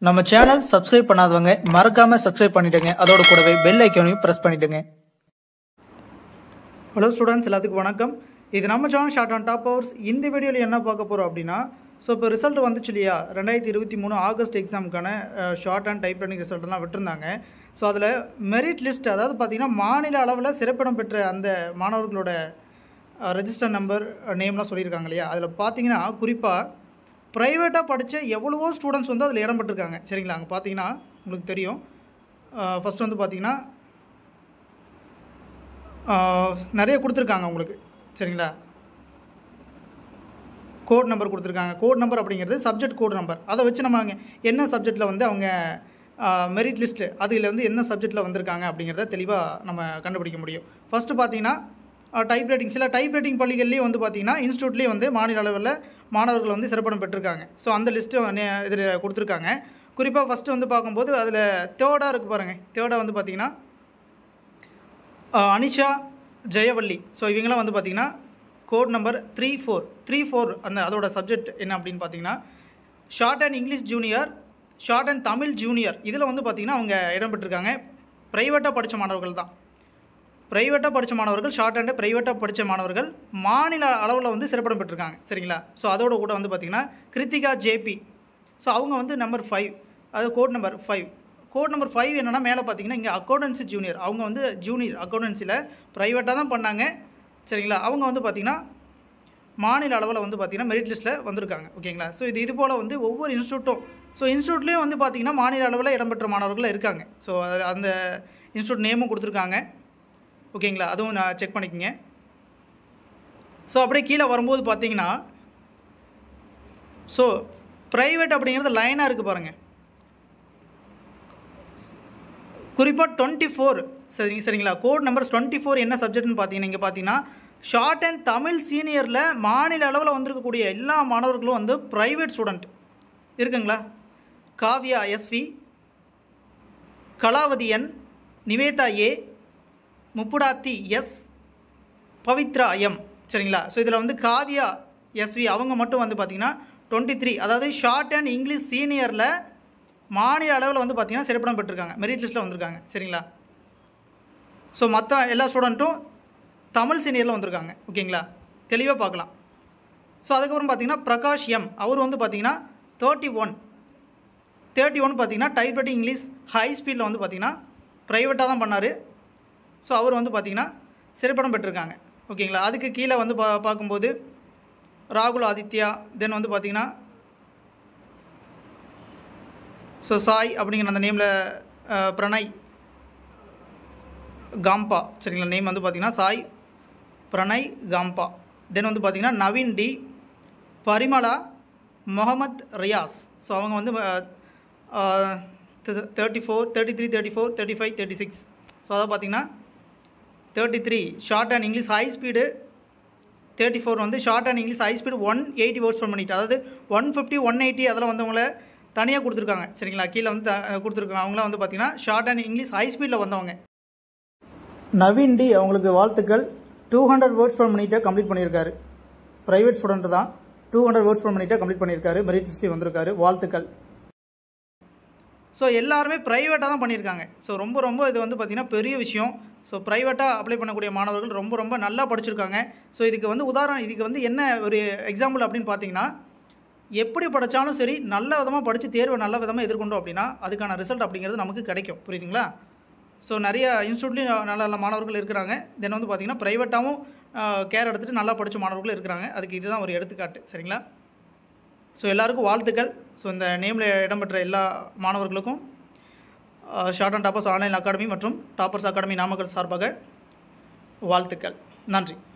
நம்ம channel subscribe பண்ணாதவங்க மறக்காம சப்ஸ்கிரைப் பண்ணிடுங்க அதோட கூடவே பெல் ஐக்கானையும் பிரஸ் பண்ணிடுங்க ஹலோ ஸ்டூடெண்ட்ஸ் எல்லாத்துக்கும் வணக்கம் இது நம்ம channel shorthand toppers இந்த வீடியோவில் என்ன பார்க்க போகிறோம் அப்படின்னா ஸோ இப்போ ரிசல்ட் வந்துச்சு இல்லையா ரெண்டாயிரத்தி இருபத்தி மூணு ஆகஸ்ட் எக்ஸாமுக்கான ஷார்ட் அண்ட் டைப் ரைட்டிங் ரிசல்ட்லாம் விட்டுருந்தாங்க ஸோ அதில் மெரிட் லிஸ்ட் அதாவது பார்த்திங்கன்னா மாநில அளவில் சிறப்பிடம் பெற்ற அந்த மாணவர்களோட ரெஜிஸ்டர் நம்பர் நேம்லாம் சொல்லியிருக்காங்க இல்லையா அதில் பார்த்தீங்கன்னா குறிப்பாக ப்ரைவேட்டாக படித்த எவ்வளவோ ஸ்டூடெண்ட்ஸ் வந்து அதில் இடம் பெற்றிருக்காங்க சரிங்களா அங்கே பார்த்தீங்கன்னா உங்களுக்கு தெரியும் ஃபஸ்ட் வந்து பார்த்தீங்கன்னா ஆஹ், நிறைய கொடுத்துருக்காங்க உங்களுக்கு சரிங்களா கோட் நம்பர் கொடுத்துருக்காங்க கோட் நம்பர் அப்படிங்கிறது சப்ஜெக்ட் கோட் நம்பர் அதை வச்சு நம்ம அங்கே என்ன சப்ஜெக்டில் வந்து அவங்க மெரிட் லிஸ்ட்டு அதில் வந்து என்ன சப்ஜெக்டில் வந்திருக்காங்க அப்படிங்கிறத தெளிவாக நம்ம கண்டுபிடிக்க முடியும் ஃபஸ்ட்டு பார்த்தீங்கன்னா டைப் ரைட்டிங் சில டைப் ரைட்டிங் பள்ளிகள்லேயும் வந்து பார்த்தீங்கன்னா இன்ஸ்டியூட்லேயும் வந்து மாநில அளவில் மாணவர்கள் வந்து சிறப்பிடம் பெற்றிருக்காங்க ஸோ அந்த லிஸ்ட்டு இதில் கொடுத்துருக்காங்க குறிப்பாக ஃபஸ்ட்டு வந்து பார்க்கும்போது அதில் தேர்டாக இருக்குது பாருங்கள் தேர்டாக வந்து பார்த்தீங்கன்னா ஆஹ் அனிஷா ஜெயவள்ளி ஸோ இவங்களாம் வந்து பார்த்திங்கன்னா code number three four three four அந்த அதோட சப்ஜெக்ட் என்ன அப்படின்னு பார்த்தீங்கன்னா shorthand English junior shorthand Tamil junior இதில் வந்து பார்த்திங்கன்னா அவங்க இடம் பெற்றிருக்காங்க ப்ரைவேட்டாக படித்த மாணவர்கள் தான் ப்ரைவேட்டாக படித்த மாணவர்கள் ஷார்ட் அண்டு ப்ரைவேட்டாக படித்த மாணவர்கள் மாநில அளவில் வந்து சிறப்பிடம் பெற்றிருக்காங்க சரிங்களா ஸோ அதோட கூட வந்து பார்த்திங்கன்னா கிருத்திகா ஜேபி ஸோ அவங்க வந்து நம்பர் ஃபைவ் அது code number five code number five என்னென்னா மேலே பார்த்தீங்கன்னா இங்கே அக்கௌண்டன்சி ஜூனியர் அவங்க வந்து ஜூனியர் அக்கௌண்டன்சியில் ப்ரைவேட்டாக தான் பண்ணாங்க சரிங்களா அவங்க வந்து பார்த்திங்கன்னா மாநில அளவில் வந்து பார்த்திங்கன்னா மெரிட் லிஸ்ட்டில் வந்திருக்காங்க ஓகேங்களா ஸோ இது இது போல் வந்து ஒவ்வொரு இன்ஸ்டியூட்டும் ஸோ இன்ஸ்டியூட்லேயும் வந்து பார்த்திங்கன்னா மாநில அளவில் இடம்பெற்ற மாணவர்கள் இருக்காங்க ஸோ அந்த இன்ஸ்டியூட் நேமும் கொடுத்துருக்காங்க ஓகேங்களா அதுவும் நான் செக் பண்ணிக்கோங்க ஸோ அப்படியே கீழே வரும்போது பார்த்தீங்கன்னா ஸோ ப்ரைவேட் அப்படிங்கிறது லைனாக இருக்குது பாருங்கள் குறிப்பாக டுவெண்ட்டி ஃபோர் சரி சரிங்களா கோட் நம்பர் டுவெண்ட்டி ஃபோர் என்ன சப்ஜெக்ட்னு பார்த்தீங்கன்னா இங்கே பார்த்தீங்கன்னா ஷார்ட் அண்ட் தமிழ் சீனியரில் மாநில அளவில் வந்திருக்கக்கூடிய எல்லா மாணவர்களும் வந்து ப்ரைவேட் ஸ்டூடெண்ட் இருக்குங்களா Kavya SV Kalavathi N Nivetha A Muppudathi S Pavithra M சரிங்களா ஸோ இதில் வந்து காவ்யா எஸ்வி அவங்க மட்டும் வந்து பார்த்திங்கன்னா டுவெண்ட்டி த்ரீ அதாவது ஷார்ட் அண்ட் இங்கிலீஷ் சீனியரில் மாநில அளவில் வந்து பார்த்திங்கன்னா சிறப்பிடம் பெற்றிருக்காங்க மெரிட் லிஸ்ட்டில் வந்திருக்காங்க சரிங்களா ஸோ மற்ற எல்லா ஸ்டூடெண்ட்டும் தமிழ் சீனியரில் வந்திருக்காங்க ஓகேங்களா தெளிவாக பார்க்கலாம் ஸோ அதுக்கப்புறம் பார்த்தீங்கன்னா பிரகாஷ் எம் அவர் வந்து பார்த்தீங்கன்னா தேர்ட்டி ஒன் தேர்ட்டி ஒன் பார்த்தீங்கன்னா டைப் ரைட்டிங் இங்கிலீஷ் ஹை ஸ்பீடில் வந்து பார்த்தீங்கன்னா ப்ரைவேட்டாக தான் பண்ணார் ஸோ அவர் வந்து பார்த்தீங்கன்னா சிறப்பிடம் பெற்றிருக்காங்க ஓகேங்களா அதுக்கு கீழே வந்து பா பார்க்கும்போது ராகுல் ஆதித்யா தென் வந்து பார்த்தீங்கன்னா ஸோ சாய் அப்படிங்கிற அந்த நேமில் பிரணய் காம்பா சரிங்களா நேம் வந்து பார்த்தீங்கன்னா சாய் பிரணய் காம்பா தென் வந்து பார்த்தீங்கன்னா நவீன் டி பரிமளா முகமத் ரியாஸ் ஸோ அவங்க வந்து thirty four thirty three thirty four thirty five thirty six so அதாவது பார்த்தீங்கன்னா thirty three shorthand English high speed thirty four வந்து shorthand English high speed one eighty words per minute அதாவது one fifty one eighty அதெல்லாம் வந்தவங்கள தனியாக கொடுத்துருக்காங்க சரிங்களா கீழே வந்து த- கொடுத்துருக்காங்க அவங்களாம் வந்து பார்த்தீங்கன்னா ஷார்ட் அண்ட் இங்கிலீஷ் ஹை ஸ்பீடில் வந்தவங்க நவீன் டி அவங்களுக்கு வாழ்த்துக்கள் டூ ஹண்ட்ரட் வேர்ட்ஸ் பர் மினிட்டை கம்ப்ளீட் பண்ணியிருக்காரு ப்ரைவேட் ஸ்டூடெண்ட் தான் டூ ஹண்ட்ரட் வேர்ட்ஸ் பர் மினிட்டை கம்ப்ளீட் பண்ணியிருக்காரு மெரிட் லிஸ்ட்லேயும் வந்திருக்காரு வாழ்த்துக்கள் ஸோ எல்லாருமே ப்ரைவேட்டாக தான் பண்ணியிருக்காங்க ஸோ ரொம்ப ரொம்ப இது வந்து பார்த்திங்கன்னா பெரிய விஷயம் ஸோ ப்ரைவேட்டாக அப்ளை பண்ணக்கூடிய மாணவர்கள் ரொம்ப ரொம்ப நல்லா படிச்சிருக்காங்க ஸோ இதுக்கு வந்து உதாரணம் இதுக்கு வந்து என்ன ஒரு எக்ஸாம்பிள் அப்படின்னு பார்த்தீங்கன்னா எப்படி படித்தாலும் சரி நல்ல விதமாக படித்து தேர்வை நல்ல விதமாக எதிர்கொண்டோம் அப்படின்னா அதுக்கான ரிசல்ட் அப்படிங்கிறது நமக்கு கிடைக்கும் புரியுதுங்களா ஸோ நிறைய இன்ஸ்டியூட்லேயும் நல்ல நல்ல மாணவர்கள் இருக்கிறாங்க தென் வந்து பார்த்திங்கன்னா ப்ரைவேட்டாகவும் கேர் எடுத்துகிட்டு நல்லா படித்த மாணவர்களும் இருக்கிறாங்க அதுக்கு இதுதான் ஒரு எடுத்துக்காட்டு சரிங்களா ஸோ எல்லாருக்கும் வாழ்த்துக்கள் ஸோ இந்த நேமில் இடம்பெற்ற எல்லா மாணவர்களுக்கும் shorthand toppers online academy மற்றும் டாப்பர்ஸ் அகாடமி நாமக்கல் சார்பாக வாழ்த்துக்கள் நன்றி